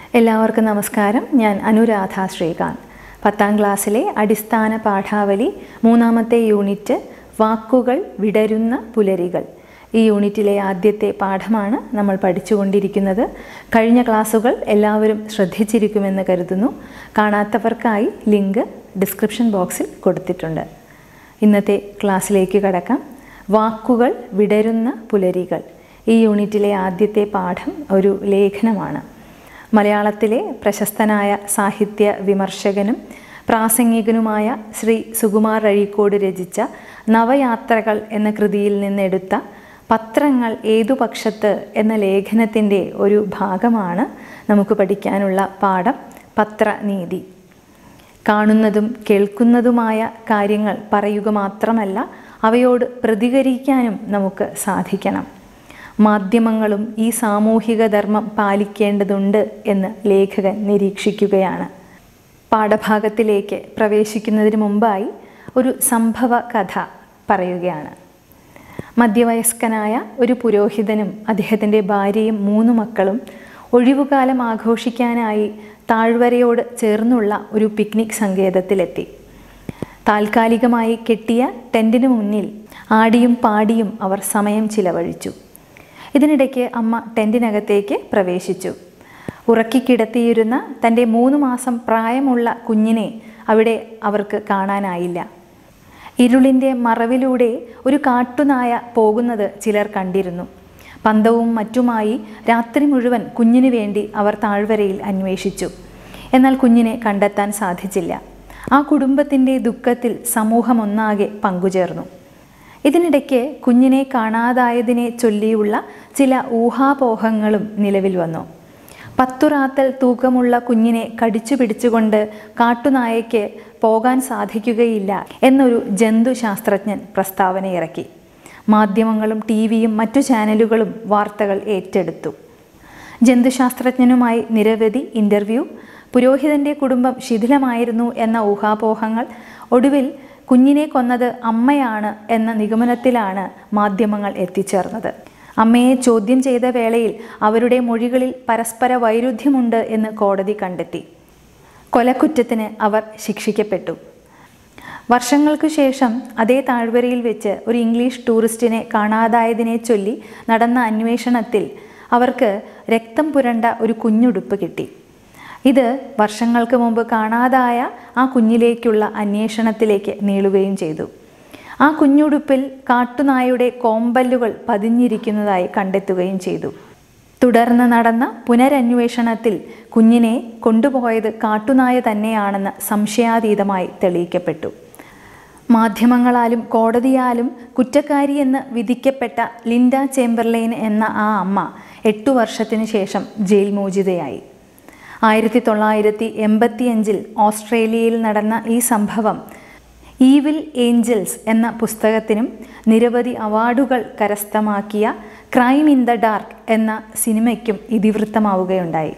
എല്ലാവർക്കും നമസ്കാരം ഞാൻ അനുരാധ ശ്രീകാന്ത് പത്താം ക്ലാസ്സിലെ അടിസ്ഥാന പാഠാവലി മൂന്നാമത്തെ യൂണിറ്റ് വാക്കുകൾ വിടരുന്ന പുലരികൾ ഈ യൂണിറ്റിലെ ആദ്യത്തെ പാഠമാണ് നമ്മൾ പഠിച്ചുകൊണ്ടിരിക്കുന്നത് കഴിഞ്ഞ ക്ലാസ്സുകൾ എല്ലാവരും ശ്രദ്ധിച്ചിരിക്കുമെന്ന് കരുതുന്നു കാണാത്തവർക്കായി ലിങ്ക് ഡിസ്ക്രിപ്ഷൻ ബോക്സിൽ കൊടുത്തിട്ടുണ്ട് ഇന്നത്തെ ക്ലാസ്സിലേക്ക് കടക്കാം വാക്കുകൾ വിടരുന്ന പുലരികൾ ഈ യൂണിറ്റിലെ ആദ്യത്തെ പാഠം ഒരു ലേഖനമാണ് മലയാളത്തിലെ പ്രശസ്തനായ സാഹിത്യ വിമർശകനും പ്രാസംഗികനുമായ ശ്രീ സുകുമാർ അഴീക്കോട് രചിച്ച നവയാത്രകൾ എന്ന കൃതിയിൽ നിന്നെടുത്ത പത്രങ്ങൾ ഏതു പക്ഷത്ത് എന്ന ലേഖനത്തിൻ്റെ ഒരു ഭാഗമാണ് നമുക്ക് പഠിക്കാനുള്ള പാഠം പത്രനീതി കാണുന്നതും കേൾക്കുന്നതുമായ കാര്യങ്ങൾ പറയുക മാത്രമല്ല അവയോട് പ്രതികരിക്കാനും നമുക്ക് സാധിക്കണം മാധ്യമങ്ങളും ഈ സാമൂഹിക ധർമ്മം പാലിക്കേണ്ടതുണ്ട് എന്ന് ലേഖകൻ നിരീക്ഷിക്കുകയാണ് പാഠഭാഗത്തിലേക്ക് പ്രവേശിക്കുന്നതിന് മുമ്പായി ഒരു സംഭവ കഥ പറയുകയാണ് മധ്യവയസ്കനായ ഒരു പുരോഹിതനും അദ്ദേഹത്തിൻ്റെ ഭാര്യയും മൂന്ന് മക്കളും ഒഴിവുകാലം ആഘോഷിക്കാനായി താഴ്വരയോട് ചേർന്നുള്ള ഒരു പിക്നിക് സങ്കേതത്തിലെത്തി താൽക്കാലികമായി കെട്ടിയ ടെൻറ്റിന് മുന്നിൽ ആടിയും പാടിയും അവർ സമയം ചിലവഴിച്ചു ഇതിനിടയ്ക്ക് അമ്മ ടെൻറ്റിനകത്തേക്ക് പ്രവേശിച്ചു ഉറക്കിക്കിടത്തിയിരുന്ന തൻ്റെ മൂന്ന് മാസം പ്രായമുള്ള കുഞ്ഞിനെ അവിടെ അവർക്ക് കാണാനായില്ല ഇരുളിൻ്റെ മറവിലൂടെ ഒരു കാട്ടുനായ പോകുന്നത് ചിലർ കണ്ടിരുന്നു പന്തവും മറ്റുമായി രാത്രി മുഴുവൻ കുഞ്ഞിനു വേണ്ടി അവർ താഴ്വരയിൽ അന്വേഷിച്ചു എന്നാൽ കുഞ്ഞിനെ കണ്ടെത്താൻ സാധിച്ചില്ല ആ കുടുംബത്തിൻ്റെ ദുഃഖത്തിൽ സമൂഹമൊന്നാകെ പങ്കുചേർന്നു ഇതിനിടയ്ക്ക് കുഞ്ഞിനെ കാണാതായതിനെ ചൊല്ലിയുള്ള ചില ഊഹാപോഹങ്ങളും നിലവിൽ വന്നു പത്തുറാത്തൽ തൂക്കമുള്ള കുഞ്ഞിനെ കടിച്ചു പിടിച്ചുകൊണ്ട് കാട്ടുനായയ്ക്ക് പോകാൻ സാധിക്കുകയില്ല എന്നൊരു ജന്തുശാസ്ത്രജ്ഞൻ പ്രസ്താവന ഇറക്കി മാധ്യമങ്ങളും ടി വിയും മറ്റു ചാനലുകളും വാർത്തകൾ ഏറ്റെടുത്തു ജന്തുശാസ്ത്രജ്ഞനുമായി നിരവധി ഇൻ്റർവ്യൂ പുരോഹിതൻ്റെ കുടുംബം ശിഥിലമായിരുന്നു എന്ന ഊഹാപോഹങ്ങൾ ഒടുവിൽ കുഞ്ഞിനെ കൊന്നത് അമ്മയാണ് എന്ന നിഗമനത്തിലാണ് മാധ്യമങ്ങൾ എത്തിച്ചേർന്നത് അമ്മയെ ചോദ്യം ചെയ്ത വേളയിൽ അവരുടെ മൊഴികളിൽ പരസ്പര വൈരുദ്ധ്യമുണ്ട് എന്ന് കോടതി കണ്ടെത്തി കൊലക്കുറ്റത്തിന് അവർ ശിക്ഷിക്കപ്പെട്ടു വർഷങ്ങൾക്കു ശേഷം അതേ താഴ്വരയിൽ വെച്ച് ഒരു ഇംഗ്ലീഷ് ടൂറിസ്റ്റിനെ കാണാതായതിനെ ചൊല്ലി നടന്ന അന്വേഷണത്തിൽ അവർക്ക് രക്തം പുരണ്ട ഒരു കുഞ്ഞുടുപ്പ് കിട്ടി ഇത് വർഷങ്ങൾക്ക് മുമ്പ് കാണാതായ ആ കുഞ്ഞിലേക്കുള്ള അന്വേഷണത്തിലേക്ക് നീളുകയും ചെയ്തു ആ കുഞ്ഞുടുപ്പിൽ കാട്ടുനായുടെ കോമ്പല്ലുകൾ പതിഞ്ഞിരിക്കുന്നതായി കണ്ടെത്തുകയും ചെയ്തു തുടർന്ന് നടന്ന പുനരന്വേഷണത്തിൽ കുഞ്ഞിനെ കൊണ്ടുപോയത് കാട്ടുനായ തന്നെയാണെന്ന് സംശയാതീതമായി തെളിയിക്കപ്പെട്ടു മാധ്യമങ്ങളാലും കോടതിയാലും കുറ്റക്കാരിയെന്ന് വിധിക്കപ്പെട്ട ലിൻഡ ചേംബർലൈൻ എന്ന ആ അമ്മ എട്ടു വർഷത്തിനു ശേഷം ജയിൽ മോചിതയായി ആയിരത്തി തൊള്ളായിരത്തി എൺപത്തിയഞ്ചിൽ ഓസ്ട്രേലിയയിൽ നടന്ന ഈ സംഭവം ഈവിൽ ഏഞ്ചൽസ് എന്ന പുസ്തകത്തിനും നിരവധി അവാർഡുകൾ കരസ്ഥമാക്കിയ ക്രൈം ഇൻ ദ ഡാർക്ക് എന്ന സിനിമയ്ക്കും ഇതിവൃത്തമാവുകയുണ്ടായി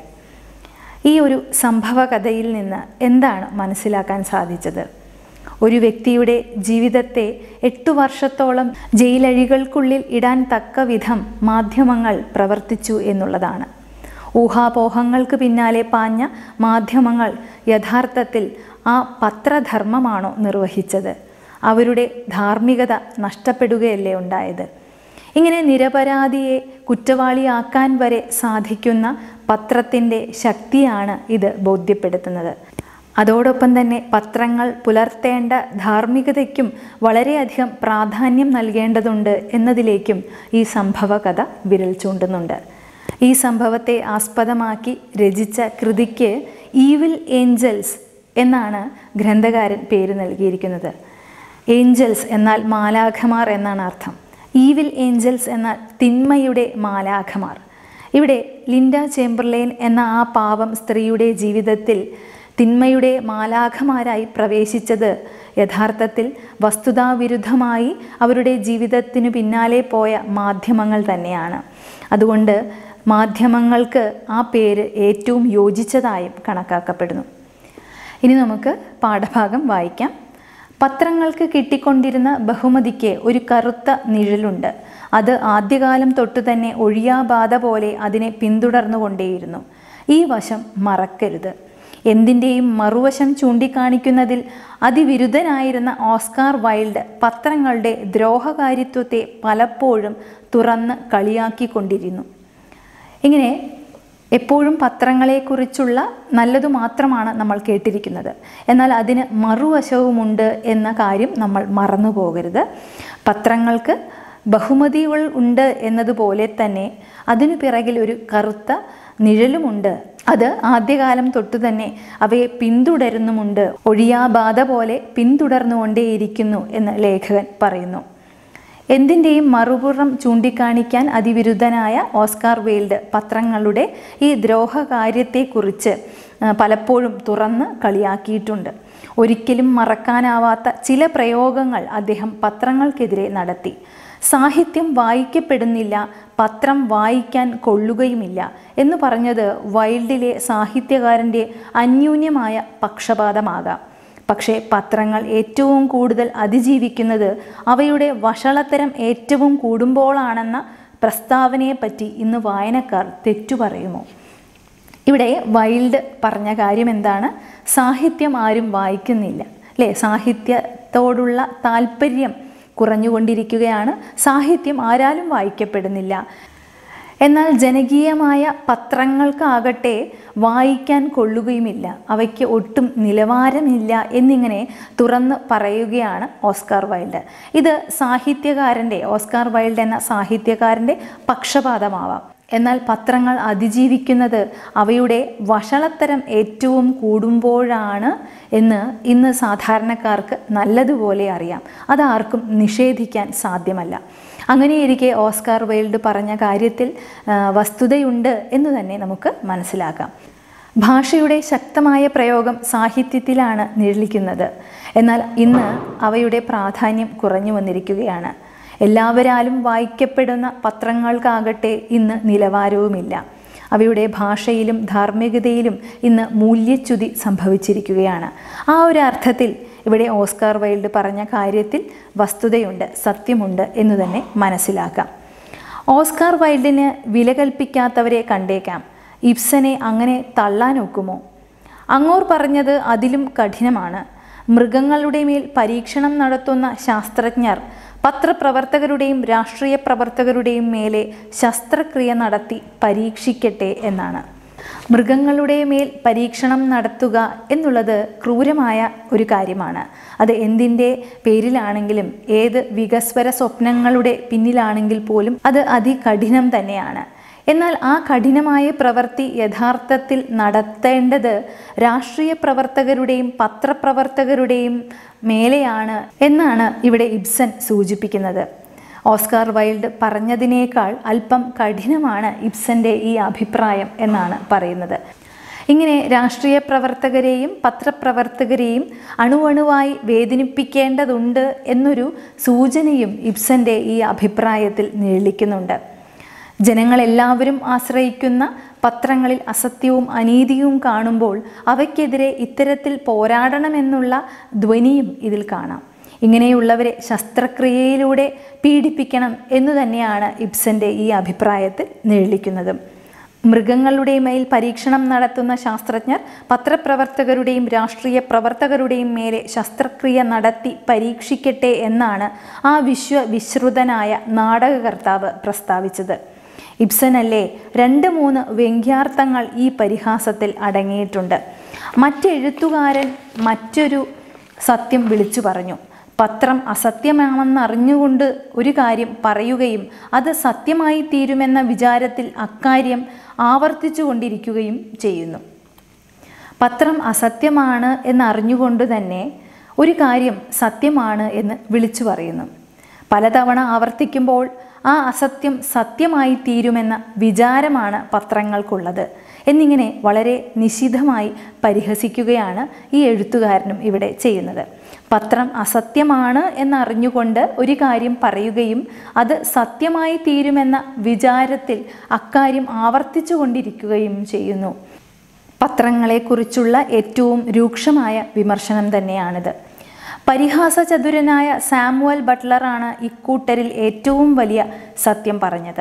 ഈ ഒരു സംഭവ കഥയിൽ നിന്ന് എന്താണ് മനസ്സിലാക്കാൻ സാധിച്ചത് ഒരു വ്യക്തിയുടെ ജീവിതത്തെ എട്ടു വർഷത്തോളം ജയിലഴികൾക്കുള്ളിൽ ഇടാൻ തക്ക വിധം മാധ്യമങ്ങൾ പ്രവർത്തിച്ചു എന്നുള്ളതാണ് ഊഹാപോഹങ്ങൾക്ക് പിന്നാലെ പാഞ്ഞ മാധ്യമങ്ങൾ യഥാർത്ഥത്തിൽ ആ പത്രധർമ്മമാണോ നിർവഹിച്ചത് അവരുടെ ധാർമ്മികത നഷ്ടപ്പെടുകയല്ലേ ഉണ്ടായത് ഇങ്ങനെ നിരപരാധിയെ കുറ്റവാളിയാക്കാൻ വരെ സാധിക്കുന്ന പത്രത്തിൻ്റെ ശക്തിയാണ് ഇത് ബോധ്യപ്പെടുത്തുന്നത് അതോടൊപ്പം തന്നെ പത്രങ്ങൾ പുലർത്തേണ്ട ധാർമ്മികതയ്ക്കും വളരെയധികം പ്രാധാന്യം നൽകേണ്ടതുണ്ട് എന്നതിലേക്കും ഈ സംഭവ കഥ വിരൽ ചൂണ്ടുന്നുണ്ട് ഈ സംഭവത്തെ ആസ്പദമാക്കി രചിച്ച കൃതിക്ക് ഈവിൽ ഏഞ്ചൽസ് എന്നാണ് ഗ്രന്ഥകാരൻ പേര് നൽകിയിരിക്കുന്നത് ഏഞ്ചൽസ് എന്നാൽ മാലാഖമാർ എന്നാണ് അർത്ഥം ഈവിൽ ഏഞ്ചൽസ് എന്നാൽ തിന്മയുടെ മാലാഖമാർ ഇവിടെ ലിൻഡ ചേംബർലൈൻ എന്ന ആ പാവം സ്ത്രീയുടെ ജീവിതത്തിൽ തിന്മയുടെ മാലാഖമാരായി പ്രവേശിച്ചത് യഥാർത്ഥത്തിൽ വസ്തുതാവിരുദ്ധമായി അവരുടെ ജീവിതത്തിനു പിന്നാലെ പോയ മാധ്യമങ്ങൾ തന്നെയാണ് അതുകൊണ്ട് മാധ്യമങ്ങൾക്ക് ആ പേര് ഏറ്റവും യോജിച്ചതായും കണക്കാക്കപ്പെടുന്നു ഇനി നമുക്ക് പാഠഭാഗം വായിക്കാം പത്രങ്ങൾക്ക് കിട്ടിക്കൊണ്ടിരുന്ന ബഹുമതിക്ക് ഒരു കറുത്ത നിഴലുണ്ട് അത് ആദ്യകാലം തൊട്ടു തന്നെ ഒഴിയാബാധ പോലെ അതിനെ പിന്തുടർന്നുകൊണ്ടേയിരുന്നു ഈ വശം മറക്കരുത് എന്തിൻ്റെയും മറുവശം ചൂണ്ടിക്കാണിക്കുന്നതിൽ അതിവിരുദ്ധനായിരുന്ന ഓസ്കാർ വൈൽഡ് പത്രങ്ങളുടെ ദ്രോഹകാരിത്വത്തെ പലപ്പോഴും തുറന്ന് കളിയാക്കിക്കൊണ്ടിരുന്നു ഇങ്ങനെ എപ്പോഴും പത്രങ്ങളെക്കുറിച്ചുള്ള നല്ലതു മാത്രമാണ് നമ്മൾ കേട്ടിരിക്കുന്നത് എന്നാൽ അതിന് മറുവശവുമുണ്ട് എന്ന കാര്യം നമ്മൾ മറന്നു പോകരുത് പത്രങ്ങൾക്ക് ബഹുമതികൾ ഉണ്ട് എന്നതുപോലെ തന്നെ അതിനു പിറകിൽ ഒരു കറുത്ത നിഴലുമുണ്ട് അത് ആദ്യകാലം തൊട്ടു തന്നെ അവയെ പിന്തുടരുന്നുമുണ്ട് ഒഴിയാബാധ പോലെ പിന്തുടർന്നുകൊണ്ടേയിരിക്കുന്നു എന്ന് ലേഖകൻ പറയുന്നു എന്തിൻ്റെയും മറുപുറം ചൂണ്ടിക്കാണിക്കാൻ അതിവിരുദ്ധനായ ഓസ്കാർ വെയിൽഡ് പത്രങ്ങളുടെ ഈ ദ്രോഹകാര്യത്തെക്കുറിച്ച് ആ, പലപ്പോഴും തുറന്ന് കളിയാക്കിയിട്ടുണ്ട് ഒരിക്കലും മറക്കാനാവാത്ത ചില പ്രയോഗങ്ങൾ അദ്ദേഹം പത്രങ്ങൾക്കെതിരെ നടത്തി സാഹിത്യം വായിക്കപ്പെടുന്നില്ല പത്രം വായിക്കാൻ കൊള്ളുകയുമില്ല എന്ന് പറഞ്ഞത് വൈൽഡിലെ സാഹിത്യകാരൻ്റെ അന്യൂന്യമായ പക്ഷപാതമാകാം പക്ഷേ പത്രങ്ങൾ ഏറ്റവും കൂടുതൽ അതിജീവിക്കുന്നത് അവയുടെ വഷളത്തരം ഏറ്റവും കൂടുമ്പോഴാണെന്ന പ്രസ്താവനയെപ്പറ്റി ഇന്ന് വായനക്കാർ തെറ്റു പറയുമോ ഇവിടെ വൈൽഡ് പറഞ്ഞ കാര്യം എന്താണ് സാഹിത്യം ആരും വായിക്കുന്നില്ല അല്ലേ സാഹിത്യത്തോടുള്ള താല്പര്യം കുറഞ്ഞുകൊണ്ടിരിക്കുകയാണ് സാഹിത്യം ആരാലും വായിക്കപ്പെടുന്നില്ല എന്നാൽ ജനകീയമായ പത്രങ്ങൾക്കാകട്ടെ വായിക്കാൻ കൊള്ളുകയുമില്ല അവയ്ക്ക് ഒട്ടും നിലവാരമില്ല എന്നിങ്ങനെ തുറന്ന് പറയുകയാണ് ഓസ്കാർ വൈൽഡ് ഇത് സാഹിത്യകാരൻ്റെ ഓസ്കാർ വൈൽഡ് എന്ന സാഹിത്യകാരൻ്റെ പക്ഷപാതമാവാം എന്നാൽ പത്രങ്ങൾ അതിജീവിക്കുന്നത് അവയുടെ വഷളത്തരം ഏറ്റവും കൂടുമ്പോഴാണ് എന്ന് ഇന്ന് സാധാരണക്കാർക്ക് നല്ലതുപോലെ അറിയാം അതാർക്കും നിഷേധിക്കാൻ സാധ്യമല്ല അങ്ങനെയിരിക്കെ ഓസ്കാർ വൈൽഡ് പറഞ്ഞ കാര്യത്തിൽ ആ, വസ്തുതയുണ്ട് എന്ന് തന്നെ നമുക്ക് മനസ്സിലാക്കാം ഭാഷയുടെ ശക്തമായ പ്രയോഗം സാഹിത്യത്തിലാണ് നിഴലിക്കുന്നത് എന്നാൽ ഇന്ന് അവയുടെ പ്രാധാന്യം കുറഞ്ഞു വന്നിരിക്കുകയാണ് എല്ലാവരാലും വായിക്കപ്പെടുന്ന പത്രങ്ങൾക്കാകട്ടെ ഇന്ന് നിലവാരവുമില്ല അവയുടെ ഭാഷയിലും ധാർമ്മികതയിലും ഇന്ന് മൂല്യച്യുതി സംഭവിച്ചിരിക്കുകയാണ് ആ ഒരു അർത്ഥത്തിൽ ഇവിടെ ഓസ്കാർ വൈൽഡ് പറഞ്ഞ കാര്യത്തിൽ വസ്തുതയുണ്ട് സത്യമുണ്ട് എന്ന് തന്നെ മനസ്സിലാക്കാം ഓസ്കാർ വൈൽഡിന് വില കൽപ്പിക്കാത്തവരെ കണ്ടേക്കാം ഇബ്സനെ അങ്ങനെ തള്ളാനൊക്കുമോ അങ്ങോർ പറഞ്ഞത് അതിലും കഠിനമാണ് മൃഗങ്ങളുടെ മേൽ പരീക്ഷണം നടത്തുന്ന ശാസ്ത്രജ്ഞർ പത്രപ്രവർത്തകരുടെയും രാഷ്ട്രീയ പ്രവർത്തകരുടെയും മേലെ ശസ്ത്രക്രിയ നടത്തി പരീക്ഷിക്കട്ടെ എന്നാണ് മൃഗങ്ങളുടെ മേൽ പരീക്ഷണം നടത്തുക എന്നുള്ളത് ക്രൂരമായ ഒരു കാര്യമാണ് അത് എന്തിൻ്റെ പേരിലാണെങ്കിലും ഏത് വികസ്വര സ്വപ്നങ്ങളുടെ പിന്നിലാണെങ്കിൽ പോലും അത് അതികഠിനം തന്നെയാണ് എന്നാൽ ആ കഠിനമായ പ്രവൃത്തി യഥാർത്ഥത്തിൽ നടത്തേണ്ടത് രാഷ്ട്രീയ പ്രവർത്തകരുടെയും പത്രപ്രവർത്തകരുടെയും മേലെയാണ് എന്നാണ് ഇവിടെ ഇബ്സൻ സൂചിപ്പിക്കുന്നത് ഓസ്കാർ വൈൽഡ് പറഞ്ഞതിനേക്കാൾ അല്പം കഠിനമാണ് ഇബ്സന്റെ ഈ അഭിപ്രായം എന്നാണ് പറയുന്നത് ഇങ്ങനെ രാഷ്ട്രീയ പ്രവർത്തകരെയും പത്രപ്രവർത്തകരെയും അണുവണുവായി വേദനിപ്പിക്കേണ്ടതുണ്ട് എന്നൊരു സൂചനയും ഇബ്സന്റെ ഈ അഭിപ്രായത്തിൽ നിഴലിക്കുന്നുണ്ട് ജനങ്ങളെല്ലാവരും ആശ്രയിക്കുന്ന പത്രങ്ങളിൽ അസത്യവും അനീതിയും കാണുമ്പോൾ അവയ്ക്കെതിരെ ഇത്തരത്തിൽ പോരാടണമെന്നുള്ള ധ്വനിയും ഇതിൽ കാണാം ഇങ്ങനെയുള്ളവരെ ശസ്ത്രക്രിയയിലൂടെ പീഡിപ്പിക്കണം എന്നു തന്നെയാണ് ഇബ്സന്റെ ഈ അഭിപ്രായത്തിൽ നിഴലിക്കുന്നത് മൃഗങ്ങളുടെ മേൽ പരീക്ഷണം നടത്തുന്ന ശാസ്ത്രജ്ഞർ പത്രപ്രവർത്തകരുടെയും രാഷ്ട്രീയ പ്രവർത്തകരുടെയും മേലെ ശസ്ത്രക്രിയ നടത്തി പരീക്ഷിക്കട്ടെ എന്നാണ് ആ വിശ്വ വിശ്രുതനായ നാടകകർത്താവ് പ്രസ്താവിച്ചത് ഇബ്സനല്ലേ രണ്ട് മൂന്ന് വ്യംഗ്യാർത്ഥങ്ങൾ ഈ പരിഹാസത്തിൽ അടങ്ങിയിട്ടുണ്ട് മറ്റെഴുത്തുകാരൻ മറ്റൊരു സത്യം വിളിച്ചു പറഞ്ഞു പത്രം അസത്യമാണെന്നറിഞ്ഞുകൊണ്ട് ഒരു കാര്യം പറയുകയും അത് സത്യമായി തീരുമെന്ന വിചാരത്തിൽ അക്കാര്യം ആവർത്തിച്ചു കൊണ്ടിരിക്കുകയും ചെയ്യുന്നു പത്രം അസത്യമാണ് എന്നറിഞ്ഞുകൊണ്ട് തന്നെ ഒരു കാര്യം സത്യമാണ് എന്ന് വിളിച്ചു പറയുന്നു പലതവണ ആവർത്തിക്കുമ്പോൾ ആ അസത്യം സത്യമായി തീരുമെന്ന വിചാരമാണ് പത്രങ്ങൾക്കുള്ളത് എന്നിങ്ങനെ വളരെ നിശിതമായി പരിഹസിക്കുകയാണ് ഈ എഴുത്തുകാരനും ഇവിടെ ചെയ്യുന്നത് പത്രം അസത്യമാണ് എന്നറിഞ്ഞുകൊണ്ട് ഒരു കാര്യം പറയുകയും അത് സത്യമായി തീരുമെന്ന വിചാരത്തിൽ അക്കാര്യം ആവർത്തിച്ചു കൊണ്ടിരിക്കുകയും ചെയ്യുന്നു പത്രങ്ങളെക്കുറിച്ചുള്ള ഏറ്റവും രൂക്ഷമായ വിമർശനം തന്നെയാണിത് പരിഹാസചതുരനായ സാമുവൽ ബട്ട്ലറാണ് ഇക്കൂട്ടരിൽ ഏറ്റവും വലിയ സത്യം പറഞ്ഞത്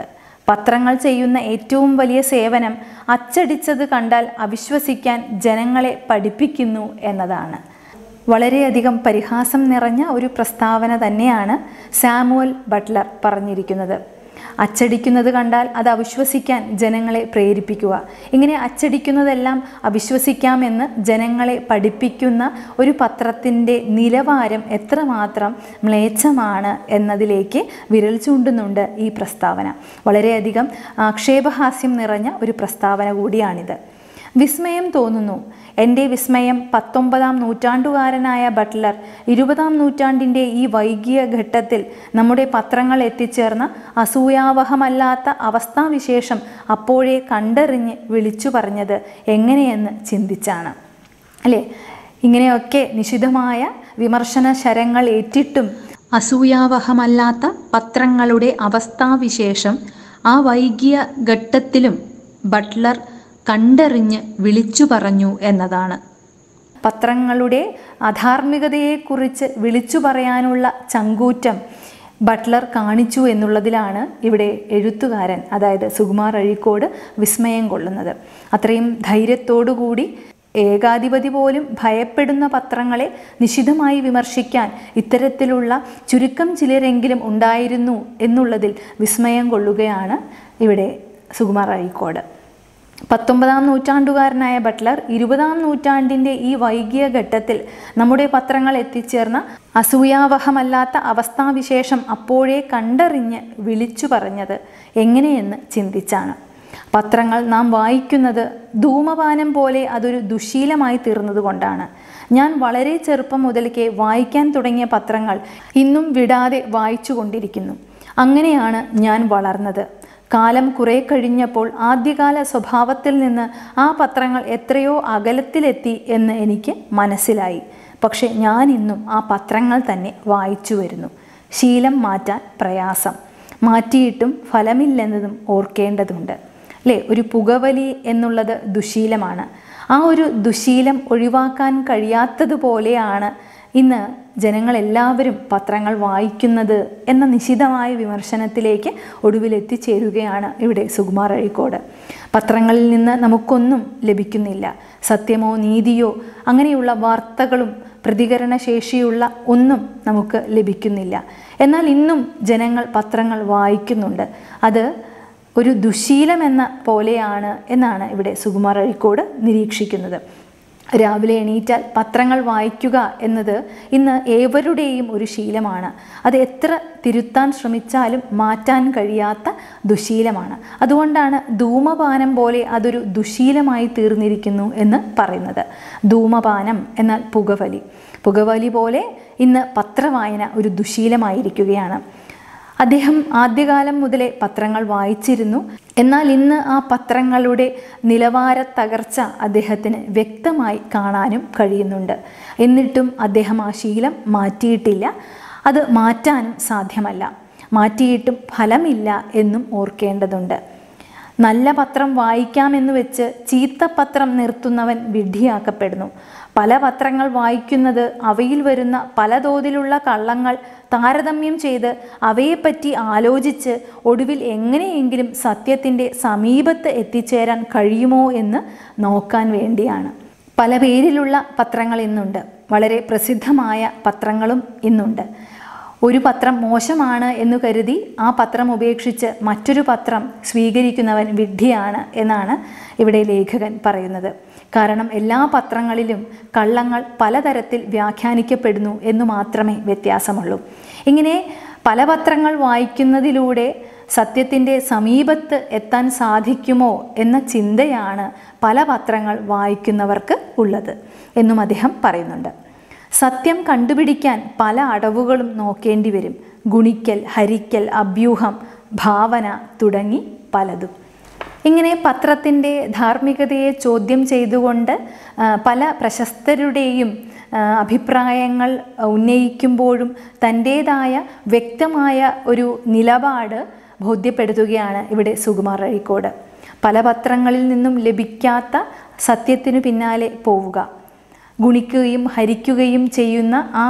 പത്രങ്ങൾ ചെയ്യുന്ന ഏറ്റവും വലിയ സേവനം അച്ചടിച്ചത് കണ്ടാൽ അവിശ്വസിക്കാൻ ജനങ്ങളെ പഠിപ്പിക്കുന്നു എന്നതാണ് വളരെയധികം പരിഹാസം നിറഞ്ഞ ഒരു പ്രസ്താവന തന്നെയാണ് സാമുവൽ ബട്ട്ലർ പറഞ്ഞിരിക്കുന്നത് അച്ചടിക്കുന്നത് കണ്ടാൽ അത് അവിശ്വസിക്കാൻ ജനങ്ങളെ പ്രേരിപ്പിക്കുക ഇങ്ങനെ അച്ചടിക്കുന്നതെല്ലാം അവിശ്വസിക്കാമെന്ന് ജനങ്ങളെ പഠിപ്പിക്കുന്ന ഒരു പത്രത്തിൻ്റെ നിലവാരം എത്രമാത്രം മ്ലേച്ഛമാണ് എന്നതിലേക്ക് വിരൽ ചൂണ്ടുന്നുണ്ട് ഈ പ്രസ്താവന വളരെയധികം ആക്ഷേപഹാസ്യം നിറഞ്ഞ ഒരു പ്രസ്താവന കൂടിയാണിത് വിസ്മയം തോന്നുന്നു എൻ്റെ വിസ്മയം പത്തൊമ്പതാം നൂറ്റാണ്ടുകാരനായ ബട്ട്ലർ ഇരുപതാം നൂറ്റാണ്ടിൻ്റെ ഈ വൈകിയ ഘട്ടത്തിൽ നമ്മുടെ പത്രങ്ങൾ എത്തിച്ചേർന്ന അസൂയാവഹമല്ലാത്ത അവസ്ഥാവിശേഷം അപ്പോഴേ കണ്ടറിഞ്ഞ് വിളിച്ചു പറഞ്ഞത് എങ്ങനെയെന്ന് ചിന്തിച്ചാണ് അല്ലേ ഇങ്ങനെയൊക്കെ നിശിതമായ വിമർശന ശരങ്ങൾ ഏറ്റിട്ടും അസൂയാവഹമല്ലാത്ത പത്രങ്ങളുടെ അവസ്ഥാവിശേഷം ആ വൈകിയ ഘട്ടത്തിലും ബട്ട്ലർ കണ്ടറിഞ്ഞ് വിളിച്ചു പറഞ്ഞു എന്നതാണ് പത്രങ്ങളുടെ അധാർമികതയെക്കുറിച്ച് വിളിച്ചു പറയാനുള്ള ചങ്കൂറ്റം ബട്ട്ലർ കാണിച്ചു എന്നുള്ളതിലാണ് ഇവിടെ എഴുത്തുകാരൻ അതായത് സുകുമാർ അഴീക്കോട് വിസ്മയം കൊള്ളുന്നത് അത്രയും ധൈര്യത്തോടുകൂടി ഏകാധിപതി പോലും ഭയപ്പെടുന്ന പത്രങ്ങളെ നിശിതമായി വിമർശിക്കാൻ ഇത്തരത്തിലുള്ള ചുരുക്കം ചിലരെങ്കിലും ഉണ്ടായിരുന്നു എന്നുള്ളതിൽ വിസ്മയം കൊള്ളുകയാണ് ഇവിടെ സുകുമാർ അഴീക്കോട് പത്തൊമ്പതാം നൂറ്റാണ്ടുകാരനായ ബട്ട്ലർ ഇരുപതാം നൂറ്റാണ്ടിൻ്റെ ഈ വൈകിയ ഘട്ടത്തിൽ നമ്മുടെ പത്രങ്ങൾ എത്തിച്ചേർന്ന അസൂയാവഹമല്ലാത്ത അവസ്ഥാവിശേഷം അപ്പോഴേ കണ്ടറിഞ്ഞ് വിളിച്ചു പറഞ്ഞത് എങ്ങനെയെന്ന് ചിന്തിച്ചാണ് പത്രങ്ങൾ നാം വായിക്കുന്നത് ധൂമപാനം പോലെ അതൊരു ദുശീലമായി തീർന്നതുകൊണ്ടാണ് ഞാൻ വളരെ ചെറുപ്പം മുതൽക്കേ വായിക്കാൻ തുടങ്ങിയ പത്രങ്ങൾ ഇന്നും വിടാതെ വായിച്ചു കൊണ്ടിരിക്കുന്നു അങ്ങനെയാണ് ഞാൻ വളർന്നത് കാലം കുറെ കഴിഞ്ഞപ്പോൾ ആദ്യകാല സ്വഭാവത്തിൽ നിന്ന് ആ പത്രങ്ങൾ എത്രയോ അകലത്തിലെത്തി എന്ന് എനിക്ക് മനസ്സിലായി പക്ഷെ ഞാൻ ഇന്നും ആ പത്രങ്ങൾ തന്നെ വായിച്ചു വരുന്നു ശീലം മാറ്റാൻ പ്രയാസം മാറ്റിയിട്ടും ഫലമില്ലെന്നതും ഓർക്കേണ്ടതുണ്ട് അല്ലേ ഒരു പുകവലി എന്നുള്ളത് ദുശീലമാണ് ആ ഒരു ദുശീലം ഒഴിവാക്കാൻ കഴിയാത്തതുപോലെയാണ് ഇന്ന് ജനങ്ങളെല്ലാവരും പത്രങ്ങൾ വായിക്കുന്നത് എന്ന നിശിതമായ വിമർശനത്തിലേക്ക് ഒടുവിൽ എത്തിച്ചേരുകയാണ് ഇവിടെ സുകുമാർ അഴീക്കോട് പത്രങ്ങളിൽ നിന്ന് നമുക്കൊന്നും ലഭിക്കുന്നില്ല സത്യമോ നീതിയോ അങ്ങനെയുള്ള വാർത്തകളും പ്രതികരണശേഷിയുള്ള ഒന്നും നമുക്ക് ലഭിക്കുന്നില്ല എന്നാൽ ഇന്നും ജനങ്ങൾ പത്രങ്ങൾ വായിക്കുന്നുണ്ട് അത് ഒരു ദുശീലം എന്ന പോലെയാണ് എന്നാണ് ഇവിടെ സുകുമാർ അഴീക്കോട് നിരീക്ഷിക്കുന്നത് രാവിലെ എണീറ്റാൽ പത്രങ്ങൾ വായിക്കുക എന്നത് ഇന്ന് ഏവരുടെയും ഒരു ശീലമാണ് അത് എത്ര തിരുത്താൻ ശ്രമിച്ചാലും മാറ്റാൻ കഴിയാത്ത ദുശീലമാണ് അതുകൊണ്ടാണ് ധൂമപാനം പോലെ അതൊരു ദുശീലമായി തീർന്നിരിക്കുന്നു എന്ന് പറയുന്നത് ധൂമപാനം എന്നാൽ പുകവലി പുകവലി പോലെ ഇന്ന് പത്രവായന ഒരു ദുശീലമായിരിക്കുകയാണ് അദ്ദേഹം ആദ്യകാലം മുതലേ പത്രങ്ങൾ വായിച്ചിരുന്നു എന്നാൽ ഇന്ന് ആ പത്രങ്ങളുടെ നിലവാര തകർച്ച അദ്ദേഹത്തിന് വ്യക്തമായി കാണാനും കഴിയുന്നുണ്ട് എന്നിട്ടും അദ്ദേഹം ആ ശീലം മാറ്റിയിട്ടില്ല അത് മാറ്റാനും സാധ്യമല്ല മാറ്റിയിട്ടും ഫലമില്ല എന്നും ഓർക്കേണ്ടതുണ്ട് നല്ല പത്രം വായിക്കാമെന്ന് വെച്ച് ചീത്ത പത്രം നിർത്തുന്നവൻ വിഡ്ഢിയാക്കപ്പെടുന്നു പല പത്രങ്ങൾ വായിക്കുന്നത് അവയിൽ വരുന്ന പല തോതിലുള്ള കള്ളങ്ങൾ താരതമ്യം ചെയ്ത് അവയെപ്പറ്റി ആലോചിച്ച് ഒടുവിൽ എങ്ങനെയെങ്കിലും സത്യത്തിൻ്റെ സമീപത്ത് എത്തിച്ചേരാൻ കഴിയുമോ എന്ന് നോക്കാൻ വേണ്ടിയാണ് പല പേരിലുള്ള പത്രങ്ങൾ ഇന്നുണ്ട് വളരെ പ്രസിദ്ധമായ പത്രങ്ങളും ഇന്നുണ്ട് ഒരു പത്രം മോശമാണ് എന്ന് കരുതി ആ പത്രം ഉപേക്ഷിച്ച് മറ്റൊരു പത്രം സ്വീകരിക്കുന്നവൻ വിഡ്ഢിയാണ് എന്നാണ് ഇവിടെ ലേഖകൻ പറയുന്നത് കാരണം എല്ലാ പത്രങ്ങളിലും കള്ളങ്ങൾ പലതരത്തിൽ വ്യാഖ്യാനിക്കപ്പെടുന്നു എന്ന് മാത്രമേ വ്യത്യാസമുള്ളൂ ഇങ്ങനെ പല പത്രങ്ങൾ വായിക്കുന്നതിലൂടെ സത്യത്തിൻ്റെ സമീപത്ത് എത്താൻ സാധിക്കുമോ എന്ന ചിന്തയാണ് പല പത്രങ്ങൾ വായിക്കുന്നവർക്ക് ഉള്ളത് എന്നും അദ്ദേഹം പറയുന്നുണ്ട് സത്യം കണ്ടുപിടിക്കാൻ പല അടവുകളും നോക്കേണ്ടി വരും ഗുണിക്കൽ ഹരിക്കൽ അഭ്യൂഹം ഭാവന തുടങ്ങി പലതും ഇങ്ങനെ പത്രത്തിൻ്റെ ധാർമ്മികതയെ ചോദ്യം ചെയ്തുകൊണ്ട് ആ, പല പ്രശസ്തരുടെയും ആ, അഭിപ്രായങ്ങൾ ഉന്നയിക്കുമ്പോഴും തൻ്റേതായ വ്യക്തമായ ഒരു നിലപാട് ബോധ്യപ്പെടുത്തുകയാണ് ഇവിടെ സുകുമാർ അഴീക്കോട് പല പത്രങ്ങളിൽ നിന്നും ലഭിക്കാത്ത സത്യത്തിനു പിന്നാലെ പോവുക ഗുണിക്കുകയും ഹരിക്കുകയും ചെയ്യുന്ന ആ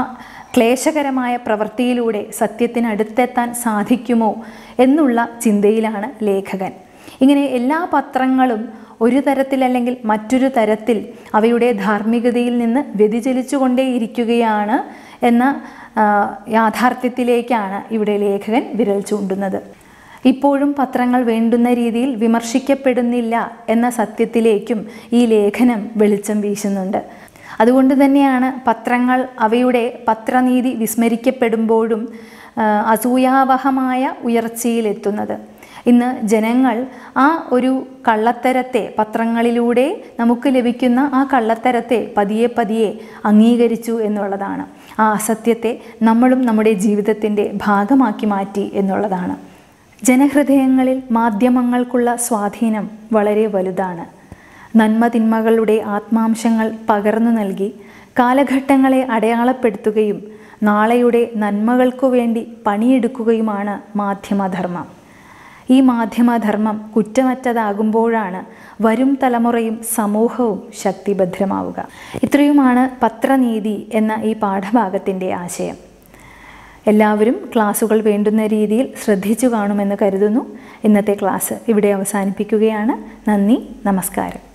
ക്ലേശകരമായ പ്രവൃത്തിയിലൂടെ സത്യത്തിനടുത്തെത്താൻ സാധിക്കുമോ എന്നുള്ള ചിന്തയിലാണ് ലേഖകൻ ഇങ്ങനെ എല്ലാ പത്രങ്ങളും ഒരു തരത്തിലല്ലെങ്കിൽ മറ്റൊരു തരത്തിൽ അവയുടെ ധാർമ്മികതയിൽ നിന്ന് വ്യതിചലിച്ചുകൊണ്ടേയിരിക്കുകയാണ് എന്ന ആ, യാഥാർത്ഥ്യത്തിലേക്കാണ് ഇവിടെ ലേഖകൻ വിരൽ ചൂണ്ടുന്നത് ഇപ്പോഴും പത്രങ്ങൾ വേണ്ടുന്ന രീതിയിൽ വിമർശിക്കപ്പെടുന്നില്ല എന്ന സത്യത്തിലേക്കും ഈ ലേഖനം വെളിച്ചം വീശുന്നുണ്ട് അതുകൊണ്ട് തന്നെയാണ് പത്രങ്ങൾ അവയുടെ പത്രനീതി വിസ്മരിക്കപ്പെടുമ്പോഴും ആ, അസൂയാവഹമായ ഉയർച്ചയിലെത്തുന്നത് ഇന്ന് ജനങ്ങൾ ആ ഒരു കള്ളത്തരത്തെ പത്രങ്ങളിലൂടെ നമുക്ക് ലഭിക്കുന്ന ആ കള്ളത്തരത്തെ പതിയെ പതിയെ അംഗീകരിച്ചു എന്നുള്ളതാണ് ആ അസത്യത്തെ നമ്മളും നമ്മുടെ ജീവിതത്തിൻ്റെ ഭാഗമാക്കി മാറ്റി എന്നുള്ളതാണ് ജനഹൃദയങ്ങളിൽ മാധ്യമങ്ങൾക്കുള്ള സ്വാധീനം വളരെ വലുതാണ് നന്മതിന്മകളുടെ ആത്മാംശങ്ങൾ പകർന്നു നൽകി കാലഘട്ടങ്ങളെ അടയാളപ്പെടുത്തുകയും നാളെയുടെ നന്മകൾക്കു വേണ്ടി പണിയെടുക്കുകയുമാണ് മാധ്യമധർമ്മം ഈ മാധ്യമധർമ്മം കുറ്റമറ്റതാകുമ്പോഴാണ് വരും തലമുറയും സമൂഹവും ശക്തിഭദ്രമാവുക ഇത്രയുമാണ് പത്രനീതി എന്ന ഈ പാഠഭാഗത്തിൻ്റെ ആശയം എല്ലാവരും ക്ലാസ്സുകൾ വേണ്ടുന്ന രീതിയിൽ ശ്രദ്ധിച്ചു കാണുമെന്ന് കരുതുന്നു ഇന്നത്തെ ക്ലാസ് ഇവിടെ അവസാനിപ്പിക്കുകയാണ് നന്ദി നമസ്കാരം